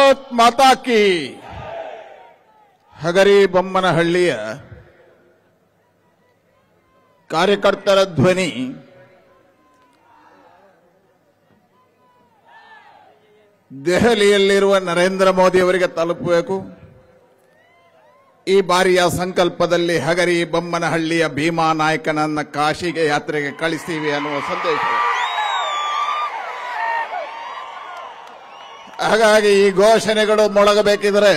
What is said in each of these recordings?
ಭಾರತ್ ಮಾತಾ ಕಿ ಹಗರಿ ಬೊಮ್ಮನಹಳ್ಳಿಯ ಕಾರ್ಯಕರ್ತರ ಧ್ವನಿ ದೆಹಲಿಯಲ್ಲಿರುವ ನರೇಂದ್ರ ಮೋದಿ ಅವರಿಗೆ ತಲುಪಬೇಕು ಈ ಬಾರಿಯ ಸಂಕಲ್ಪದಲ್ಲಿ ಹಗರಿ ಬೊಮ್ಮನಹಳ್ಳಿಯ ಭೀಮಾ ನಾಯಕನನ್ನ ಕಾಶಿಗೆ ಯಾತ್ರೆಗೆ ಕಳಿಸ್ತೀವಿ ಅನ್ನುವ ಸಂದೇಶ ಹಾಗಾಗಿ ಈ ಘೋಷಣೆಗಳು ಮೊಳಗಬೇಕಿದ್ರೆ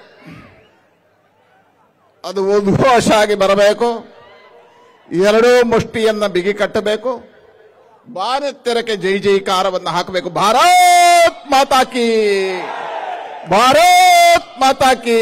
ಅದು ಉದ್ಘೋಷ ಆಗಿ ಬರಬೇಕು ಎರಡೂ ಮುಷ್ಟಿಯನ್ನ ಬಿಗಿ ಕಟ್ಟಬೇಕು ಭಾರತೀಯರಕ್ಕೆ ಜೈ ಜೈಕಾರವನ್ನು ಹಾಕಬೇಕು ಭಾರತ್ ಮಾತಾ ಕಿ ಭಾರತ್ ಮಾತಾ ಕಿ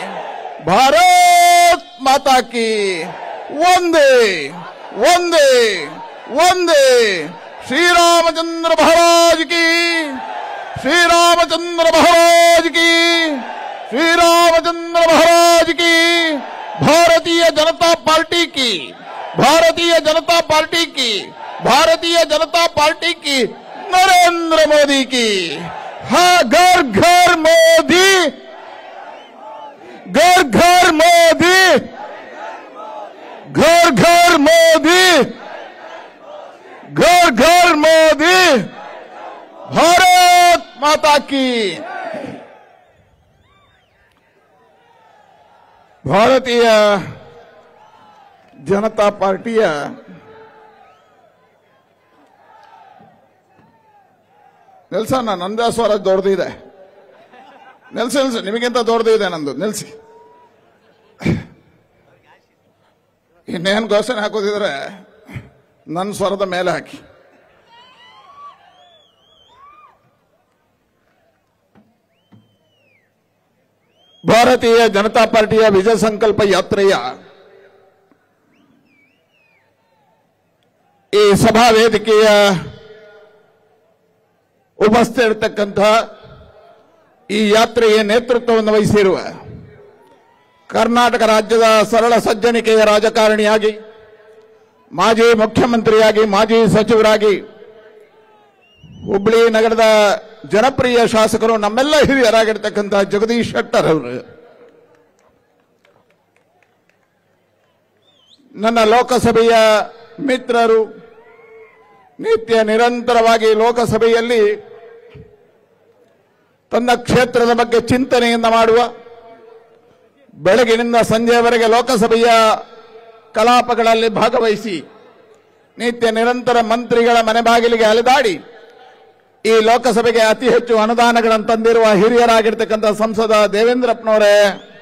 ಭಾರತ್ ಮಾತಾ ಕಿ ಒಂದೇ ಒಂದೇ ಒಂದೇ ಶ್ರೀರಾಮಚಂದ್ರ ಮಹಾರಾಜ್ ಕಿ श्रीरामचंद्र महाराज की श्रीरामचंद्र महाराज की भारतीय जनता पार्टी की भारतीय जनता पार्टी की भारतीय जनता पार्टी की नरेंद्र मोदी की हाँ घर घर मोदी घर घर मोदी घर घर मोदी घर घर मोदी ಭಾರತ್ ಮಾತಾ ಕಿ ಭಾರತೀಯ ಜನತಾ ಪಾರ್ಟಿಯ ನೆಲ್ಸನ್ನ ನಂದ ಸ್ವರ ದೊಡ್ಡದಿದೆ ನೆಲ್ಸಿ ನೆಲ್ಸಿ ನಿಮಗಿಂತ ದೊಡ್ಡದಿದೆ ನಂದು ನಿಲ್ಸಿ ಇನ್ನೇನು ಘೋಷಣೆ ಹಾಕೋದಿದ್ರೆ ನನ್ನ ಸ್ವರದ ಮೇಲೆ ಹಾಕಿ ಭಾರತೀಯ ಜನತಾ ಪಾರ್ಟಿಯ ವಿಜಯ ಸಂಕಲ್ಪ ಯಾತ್ರೆಯ ಈ ಸಭಾ ವೇದಿಕೆಯ ಉಪಸ್ಥಿತ ಇರತಕ್ಕಂಥ ಈ ಯಾತ್ರೆಯ ನೇತೃತ್ವವನ್ನು ವಹಿಸಿರುವ ಕರ್ನಾಟಕ ರಾಜ್ಯದ ಸರಳ ಸಜ್ಜನಿಕೆಯ ರಾಜಕಾರಣಿಯಾಗಿ ಮಾಜಿ ಮುಖ್ಯಮಂತ್ರಿಯಾಗಿ ಮಾಜಿ ಸಚಿವರಾಗಿ ಹುಬ್ಳಿ ನಗರದ ಜನಪ್ರಿಯ ಶಾಸಕರು ನಮ್ಮೆಲ್ಲ ಹಿರಿಯರಾಗಿರ್ತಕ್ಕಂಥ ಜಗದೀಶ್ ಶೆಟ್ಟರ್ ಅವರು ನನ್ನ ಲೋಕಸಭೆಯ ಮಿತ್ರರು ನಿತ್ಯ ನಿರಂತರವಾಗಿ ಲೋಕಸಭೆಯಲ್ಲಿ ತನ್ನ ಕ್ಷೇತ್ರದ ಬಗ್ಗೆ ಚಿಂತನೆಯಿಂದ ಮಾಡುವ ಬೆಳಗಿನಿಂದ ಸಂಜೆಯವರೆಗೆ ಲೋಕಸಭೆಯ ಕಲಾಪಗಳಲ್ಲಿ ಭಾಗವಹಿಸಿ ನಿತ್ಯ ನಿರಂತರ ಮಂತ್ರಿಗಳ ಮನೆ ಬಾಗಿಲಿಗೆ ಅಲೆದಾಡಿ ಈ ಲೋಕಸಭೆಗೆ ಅತಿ ಹೆಚ್ಚು ಅನುದಾನಗಳನ್ನು ತಂದಿರುವ ಹಿರಿಯರಾಗಿರ್ತಕ್ಕಂಥ ಸಂಸದ ದೇವೇಂದ್ರಪ್ಪನವರೇ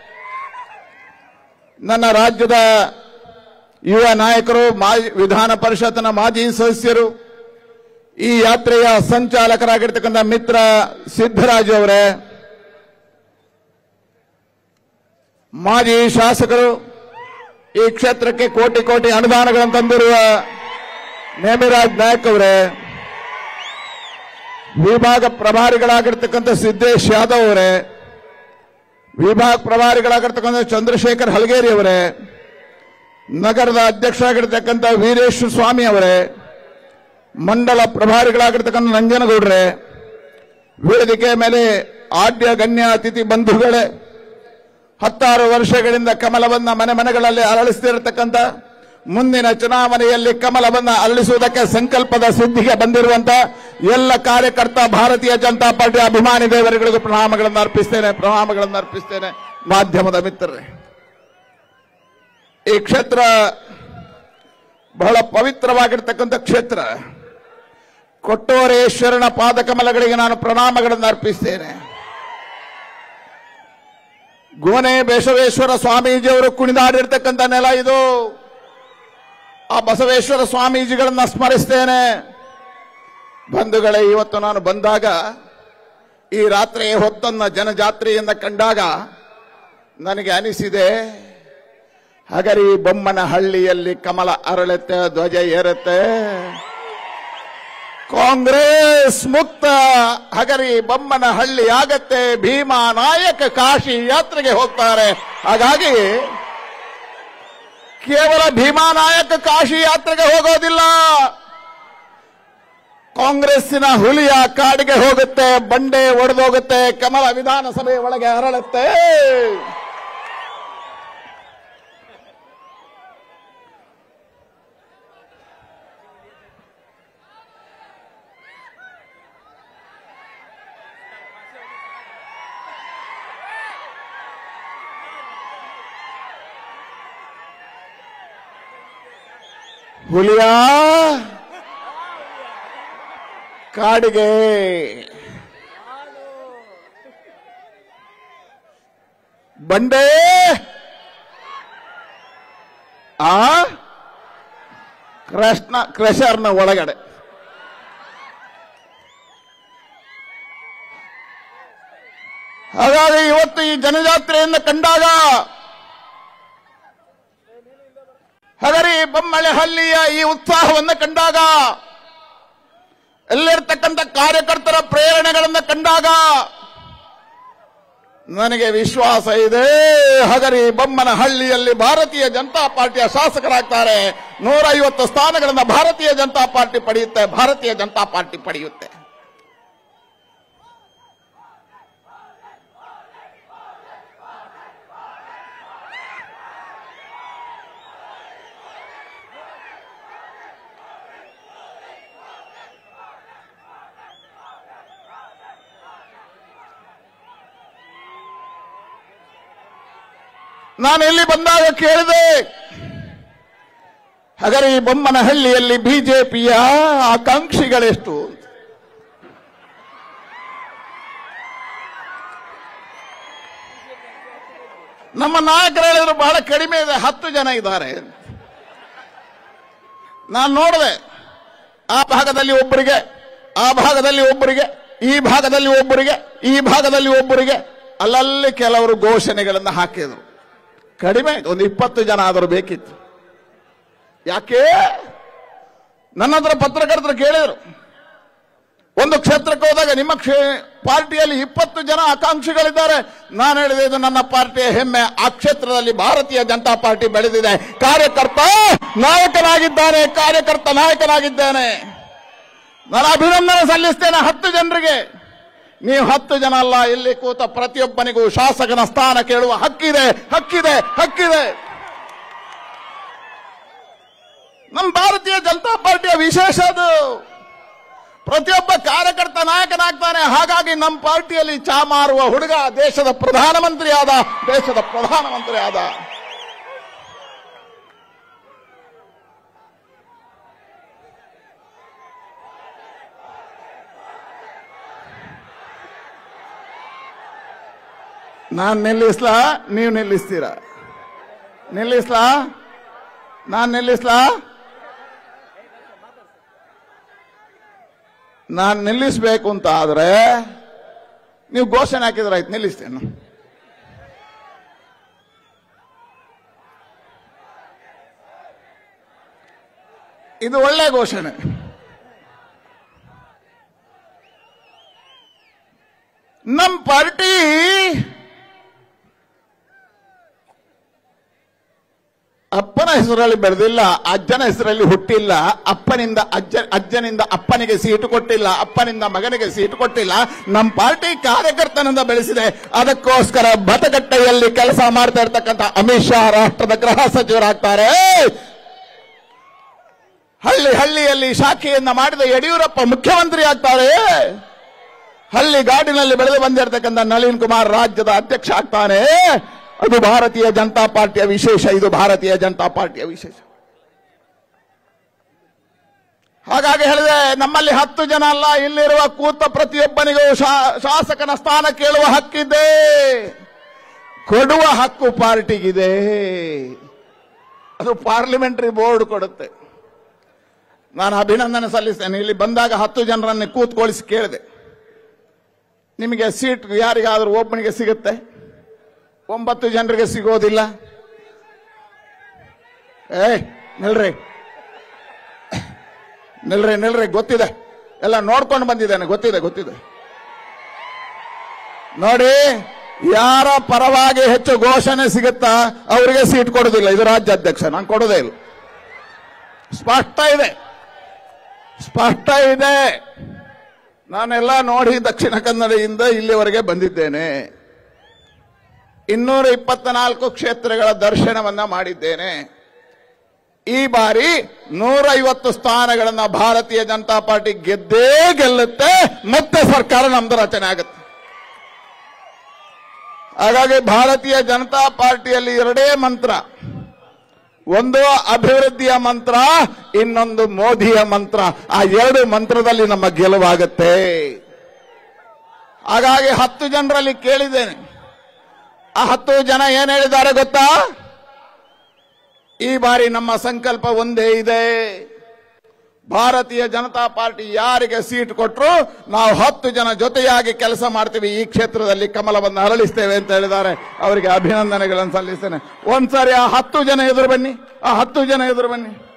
ನನ್ನ ರಾಜ್ಯದ ಯುವ ನಾಯಕರು ಮಾಜಿ ವಿಧಾನ ಪರಿಷತ್ನ ಮಾಜಿ ಸದಸ್ಯರು ಈ ಯಾತ್ರೆಯ ಸಂಚಾಲಕರಾಗಿರ್ತಕ್ಕಂಥ ಮಿತ್ರ ಸಿದ್ದರಾಜು ಅವರೇ ಮಾಜಿ ಶಾಸಕರು ಈ ಕ್ಷೇತ್ರಕ್ಕೆ ಕೋಟಿ ಕೋಟಿ ಅನುದಾನಗಳನ್ನು ತಂದಿರುವ ನೇಮಿರಾಜ್ ನಾಯಕ್ ಅವರೇ ವಿಭಾಗ ಪ್ರಭಾರಿಗಳಾಗಿರ್ತಕ್ಕಂಥ ಸಿದ್ದೇಶ್ ಯಾದವ್ ಅವರೇ ವಿಭಾಗ ಪ್ರಭಾರಿಗಳಾಗಿರ್ತಕ್ಕಂಥ ಚಂದ್ರಶೇಖರ್ ಹಲಗೇರಿ ಅವರೇ ನಗರದ ಅಧ್ಯಕ್ಷರಾಗಿರ್ತಕ್ಕಂಥ ವೀರೇಶ್ವರ ಸ್ವಾಮಿ ಅವರೇ ಮಂಡಲ ಪ್ರಭಾರಿಗಳಾಗಿರ್ತಕ್ಕಂಥ ನಂಜನಗೌಡ್ರೆ ವೇದಿಕೆ ಮೇಲೆ ಆಡ್ಯ ಗಣ್ಯ ಅತಿಥಿ ಬಂಧುಗಳೇ ಹತ್ತಾರು ವರ್ಷಗಳಿಂದ ಕಮಲವನ್ನ ಮನೆ ಮನೆಗಳಲ್ಲಿ ಅರಳಿಸ್ತಿರತಕ್ಕಂಥ ಮುಂದಿನ ಚುನಾವಣೆಯಲ್ಲಿ ಕಮಲವನ್ನ ಅರಳಿಸುವುದಕ್ಕೆ ಸಂಕಲ್ಪದ ಸಿದ್ಧಿಗೆ ಬಂದಿರುವಂತ ಎಲ್ಲ ಕಾರ್ಯಕರ್ತ ಭಾರತೀಯ ಜನತಾ ಪಾರ್ಟಿ ಅಭಿಮಾನಿ ದೇವರುಗಳಿಗೂ ಪ್ರಣಾಮಗಳನ್ನು ಅರ್ಪಿಸ್ತೇನೆ ಪ್ರಣಾಮಗಳನ್ನು ಅರ್ಪಿಸ್ತೇನೆ ಮಾಧ್ಯಮದ ಮಿತ್ರರೇ ಈ ಕ್ಷೇತ್ರ ಬಹಳ ಪವಿತ್ರವಾಗಿರ್ತಕ್ಕಂಥ ಕ್ಷೇತ್ರ ಕೊಟ್ಟೋರೇಶ್ವರನ ಪಾದಕಮಲಗಳಿಗೆ ನಾನು ಪ್ರಣಾಮಗಳನ್ನು ಅರ್ಪಿಸ್ತೇನೆ ಗೋನೆ ಬಸವೇಶ್ವರ ಸ್ವಾಮೀಜಿಯವರು ಕುಣಿದಾಡಿರ್ತಕ್ಕಂಥ ನೆಲ ಇದು ಆ ಬಸವೇಶ್ವರ ಸ್ವಾಮೀಜಿಗಳನ್ನ ಸ್ಮರಿಸ್ತೇನೆ ಬಂಧುಗಳೇ ಇವತ್ತು ನಾನು ಬಂದಾಗ ಈ ರಾತ್ರಿ ಹೊತ್ತನ್ನ ಜನಜಾತ್ರೆಯಿಂದ ಕಂಡಾಗ ನನಗೆ ಅನಿಸಿದೆ ಹಗರಿ ಬೊಮ್ಮನ ಹಳ್ಳಿಯಲ್ಲಿ ಕಮಲ ಅರಳುತ್ತೆ ಧ್ವಜ ಏರುತ್ತೆ ಕಾಂಗ್ರೆಸ್ ಮುಕ್ತ ಹಗರಿ ಬೊಮ್ಮನ ಹಳ್ಳಿ ಆಗತ್ತೆ ಭೀಮಾ ನಾಯಕ ಕಾಶಿ ಯಾತ್ರೆಗೆ ಹೋಗ್ತಾರೆ ಹಾಗಾಗಿ ಕೇವಲ ಭೀಮಾ ನಾಯಕ ಕಾಶಿ ಯಾತ್ರೆಗೆ ಹೋಗೋದಿಲ್ಲ ಕಾಂಗ್ರೆಸ್ಸಿನ ಹುಲಿಯ ಕಾಡಿಗೆ ಹೋಗುತ್ತೆ ಬಂಡೆ ಒಡೆದೋಗುತ್ತೆ ಕಮಲ ವಿಧಾನಸಭೆ ಒಳಗೆ ಹರಳುತ್ತೆ ಹುಲಿಯ ಕಾಡಿಗೆ ಬಂಡೆ ಆ ಕೃಷ್ಣ ಕ್ರಷರ್ನ ಒಳಗಡೆ ಹಾಗಾಗಿ ಇವತ್ತು ಈ ಜನಜಾತ್ರೆಯನ್ನು ಕಂಡಾಗ ಹಗರಿ ಬೊಮ್ಮಳೆಹಳ್ಳಿಯ ಈ ಉತ್ಸಾಹವನ್ನು ಕಂಡಾಗ ಎಲ್ಲಿರ್ತಕ್ಕಂಥ ಕಾರ್ಯಕರ್ತರ ಪ್ರೇರಣೆಗಳನ್ನು ಕಂಡಾಗ ನನಗೆ ವಿಶ್ವಾಸ ಇದೆ ಹಗರಿ ಬೊಮ್ಮನ ಹಳ್ಳಿಯಲ್ಲಿ ಭಾರತೀಯ ಜನತಾ ಪಾರ್ಟಿಯ ಶಾಸಕರಾಗ್ತಾರೆ ನೂರ ಐವತ್ತು ಸ್ಥಾನಗಳನ್ನು ಭಾರತೀಯ ಜನತಾ ಪಾರ್ಟಿ ಪಡೆಯುತ್ತೆ ಭಾರತೀಯ ಜನತಾ ಪಾರ್ಟಿ ಪಡೆಯುತ್ತೆ ನಾನು ಇಲ್ಲಿ ಬಂದಾಗ ಕೇಳಿದೆ ಹಗರಿ ಬೊಮ್ಮನಹಳ್ಳಿಯಲ್ಲಿ ಬಿಜೆಪಿಯ ಆಕಾಂಕ್ಷಿಗಳೆಷ್ಟು ನಮ್ಮ ನಾಯಕರು ಹೇಳಿದ್ರು ಬಹಳ ಕಡಿಮೆ ಇದೆ ಹತ್ತು ಜನ ಇದ್ದಾರೆ ನಾನು ನೋಡಿದೆ ಆ ಭಾಗದಲ್ಲಿ ಒಬ್ಬರಿಗೆ ಆ ಭಾಗದಲ್ಲಿ ಒಬ್ಬರಿಗೆ ಈ ಭಾಗದಲ್ಲಿ ಒಬ್ಬರಿಗೆ ಈ ಭಾಗದಲ್ಲಿ ಒಬ್ಬರಿಗೆ ಅಲ್ಲಲ್ಲಿ ಕೆಲವರು ಘೋಷಣೆಗಳನ್ನು ಹಾಕಿದರು ಕಡಿಮೆ ಒಂದು ಇಪ್ಪತ್ತು ಜನ ಆದರೂ ಬೇಕಿತ್ತು ಯಾಕೆ ನನ್ನ ಹತ್ರ ಪತ್ರಕರ್ತರು ಕೇಳಿದರು ಒಂದು ಕ್ಷೇತ್ರಕ್ಕೆ ಹೋದಾಗ ನಿಮ್ಮ ಕ್ಷೇ ಪಾರ್ಟಿಯಲ್ಲಿ ಇಪ್ಪತ್ತು ಜನ ಆಕಾಂಕ್ಷಿಗಳಿದ್ದಾರೆ ನಾನು ಹೇಳಿದೆ ಇದು ನನ್ನ ಪಾರ್ಟಿಯ ಹೆಮ್ಮೆ ಆ ಕ್ಷೇತ್ರದಲ್ಲಿ ಭಾರತೀಯ ಜನತಾ ಪಾರ್ಟಿ ಬೆಳೆದಿದೆ ಕಾರ್ಯಕರ್ತ ನಾಯಕನಾಗಿದ್ದಾನೆ ಕಾರ್ಯಕರ್ತ ನಾಯಕನಾಗಿದ್ದೇನೆ ನಾನು ಅಭಿನಂದನೆ ಸಲ್ಲಿಸ್ತೇನೆ ಹತ್ತು ಜನರಿಗೆ ನೀವು ಹತ್ತು ಜನ ಅಲ್ಲ ಇಲ್ಲಿ ಕೂತ ಪ್ರತಿಯೊಬ್ಬನಿಗೂ ಶಾಸಕನ ಸ್ಥಾನ ಕೇಳುವ ಹಕ್ಕಿದೆ ಹಕ್ಕಿದೆ ಹಕ್ಕಿದೆ ನಮ್ಮ ಭಾರತೀಯ ಜನತಾ ಪಾರ್ಟಿಯ ವಿಶೇಷ ಅದು ಪ್ರತಿಯೊಬ್ಬ ಕಾರ್ಯಕರ್ತ ನಾಯಕನಾಗ್ತಾನೆ ಹಾಗಾಗಿ ನಮ್ಮ ಪಾರ್ಟಿಯಲ್ಲಿ ಚಾ ಮಾರುವ ಹುಡುಗ ದೇಶದ ಪ್ರಧಾನಮಂತ್ರಿ ಆದ ದೇಶದ ಪ್ರಧಾನಮಂತ್ರಿ ಆದ ನಾನ್ ನಿಲ್ಲಿಸ್ಲಾ ನೀವು ನಿಲ್ಲಿಸ್ತೀರಾ ನಿಲ್ಲಿಸ್ಲಾ ನಾನ್ ನಿಲ್ಲಿಸ್ಲಾ ನಾನ್ ನಿಲ್ಲಿಸ್ಬೇಕು ಅಂತ ಆದ್ರೆ ನೀವು ಘೋಷಣೆ ಹಾಕಿದ್ರೆ ಆಯ್ತು ನಿಲ್ಲಿಸ್ತೇನೆ ಇದು ಒಳ್ಳೆ ಘೋಷಣೆ ನಮ್ ಪಾರ್ಟಿ ಅಪ್ಪನ ಹೆಸರಲ್ಲಿ ಬೆಳೆದಿಲ್ಲ ಅಜ್ಜನ ಹೆಸರಲ್ಲಿ ಹುಟ್ಟಿಲ್ಲ ಅಪ್ಪನಿಂದ ಅಜ್ಜ ಅಜ್ಜನಿಂದ ಅಪ್ಪನಿಗೆ ಸೀಟು ಕೊಟ್ಟಿಲ್ಲ ಅಪ್ಪನಿಂದ ಮಗನಿಗೆ ಸೀಟು ಕೊಟ್ಟಿಲ್ಲ ನಮ್ಮ ಪಾರ್ಟಿ ಕಾರ್ಯಕರ್ತನಿಂದ ಬೆಳೆಸಿದೆ ಅದಕ್ಕೋಸ್ಕರ ಬತಗಟ್ಟೆಯಲ್ಲಿ ಕೆಲಸ ಮಾಡ್ತಾ ಇರ್ತಕ್ಕಂಥ ಅಮಿತ್ ಶಾ ರಾಷ್ಟ್ರದ ಗೃಹ ಸಚಿವರಾಗ್ತಾರೆ ಹಳ್ಳಿ ಹಳ್ಳಿಯಲ್ಲಿ ಶಾಖೆಯನ್ನ ಮಾಡಿದ ಯಡಿಯೂರಪ್ಪ ಮುಖ್ಯಮಂತ್ರಿ ಆಗ್ತಾರೆ ಹಳ್ಳಿ ಗಾಡಿನಲ್ಲಿ ಬೆಳೆದು ಬಂದಿರತಕ್ಕಂಥ ನಳಿನ್ ಕುಮಾರ್ ರಾಜ್ಯದ ಅಧ್ಯಕ್ಷ ಆಗ್ತಾನೆ ಅದು ಭಾರತೀಯ ಜನತಾ ಪಾರ್ಟಿಯ ವಿಶೇಷ ಇದು ಭಾರತೀಯ ಜನತಾ ಪಾರ್ಟಿಯ ವಿಶೇಷ ಹಾಗಾಗಿ ಹೇಳಿದೆ ನಮ್ಮಲ್ಲಿ ಹತ್ತು ಜನ ಅಲ್ಲ ಇಲ್ಲಿರುವ ಕೂತ ಪ್ರತಿಯೊಬ್ಬನಿಗೂ ಶಾ- ಶಾಸಕನ ಸ್ಥಾನ ಕೇಳುವ ಹಕ್ಕಿದೆ ಕೊಡುವ ಹಕ್ಕು ಪಾರ್ಟಿಗಿದೆ ಅದು ಪಾರ್ಲಿಮೆಂಟರಿ ಬೋರ್ಡ್ ಕೊಡುತ್ತೆ ನಾನು ಅಭಿನಂದನೆ ಸಲ್ಲಿಸ್ತೇನೆ ಇಲ್ಲಿ ಬಂದಾಗ ಹತ್ತು ಜನರನ್ನು ಕೂತ್ಕೊಳಿಸಿ ಕೇಳಿದೆ ನಿಮಗೆ ಸೀಟ್ ಯಾರಿಗಾದ್ರೂ ಒಬ್ಬನಿಗೆ ಸಿಗುತ್ತೆ ಒಂಬತ್ತು ಜನರಿಗೆ ಸಿಗೋದಿಲ್ಲ ಏ ನಿಲ್ರಿ ನಿಲ್ರಿ ನಿಲ್ರಿ ಗೊತ್ತಿದೆ ಎಲ್ಲ ನೋಡ್ಕೊಂಡು ಬಂದಿದ್ದೇನೆ ಗೊತ್ತಿದೆ ಗೊತ್ತಿದೆ ನೋಡಿ ಯಾರ ಪರವಾಗಿ ಹೆಚ್ಚು ಘೋಷಣೆ ಸಿಗುತ್ತಾ ಅವರಿಗೆ ಸೀಟ್ ಕೊಡೋದಿಲ್ಲ ಇದು ರಾಜ್ಯಾಧ್ಯಕ್ಷ ನಾನು ಕೊಡೋದೇ ಇಲ್ಲ ಸ್ಪಷ್ಟ ಇದೆ ಸ್ಪಷ್ಟ ಇದೆ ನಾನೆಲ್ಲ ನೋಡಿ ದಕ್ಷಿಣ ಕನ್ನಡದಿಂದ ಇಲ್ಲಿವರೆಗೆ ಬಂದಿದ್ದೇನೆ ಇನ್ನೂರ ಇಪ್ಪತ್ನಾಲ್ಕು ಕ್ಷೇತ್ರಗಳ ದರ್ಶನವನ್ನ ಮಾಡಿದ್ದೇನೆ ಈ ಬಾರಿ ನೂರೈವತ್ತು ಸ್ಥಾನಗಳನ್ನ ಭಾರತೀಯ ಜನತಾ ಪಾರ್ಟಿ ಗೆದ್ದೇ ಗೆಲ್ಲುತ್ತೆ ಮತ್ತೆ ಸರ್ಕಾರ ನಮ್ದು ರಚನೆ ಆಗುತ್ತೆ ಹಾಗಾಗಿ ಭಾರತೀಯ ಜನತಾ ಪಾರ್ಟಿಯಲ್ಲಿ ಎರಡೇ ಮಂತ್ರ ಒಂದು ಅಭಿವೃದ್ಧಿಯ ಮಂತ್ರ ಇನ್ನೊಂದು ಮೋದಿಯ ಮಂತ್ರ ಆ ಎರಡು ಮಂತ್ರದಲ್ಲಿ ನಮ್ಮ ಗೆಲುವಾಗುತ್ತೆ ಹಾಗಾಗಿ ಹತ್ತು ಜನರಲ್ಲಿ ಕೇಳಿದ್ದೇನೆ ಆ ಹತ್ತು ಜನ ಏನ್ ಹೇಳಿದ್ದಾರೆ ಗೊತ್ತಾ ಈ ಬಾರಿ ನಮ್ಮ ಸಂಕಲ್ಪ ಒಂದೇ ಇದೆ ಭಾರತೀಯ ಜನತಾ ಪಾರ್ಟಿ ಯಾರಿಗೆ ಸೀಟ್ ಕೊಟ್ಟರು ನಾವು ಹತ್ತು ಜನ ಜೊತೆಯಾಗಿ ಕೆಲಸ ಮಾಡ್ತೀವಿ ಈ ಕ್ಷೇತ್ರದಲ್ಲಿ ಕಮಲವನ್ನು ಅರಳಿಸ್ತೇವೆ ಅಂತ ಹೇಳಿದ್ದಾರೆ ಅವರಿಗೆ ಅಭಿನಂದನೆಗಳನ್ನು ಸಲ್ಲಿಸ್ತೇನೆ ಒಂದ್ಸಾರಿ ಆ ಹತ್ತು ಜನ ಎದುರು ಬನ್ನಿ ಆ ಹತ್ತು ಜನ ಎದುರು ಬನ್ನಿ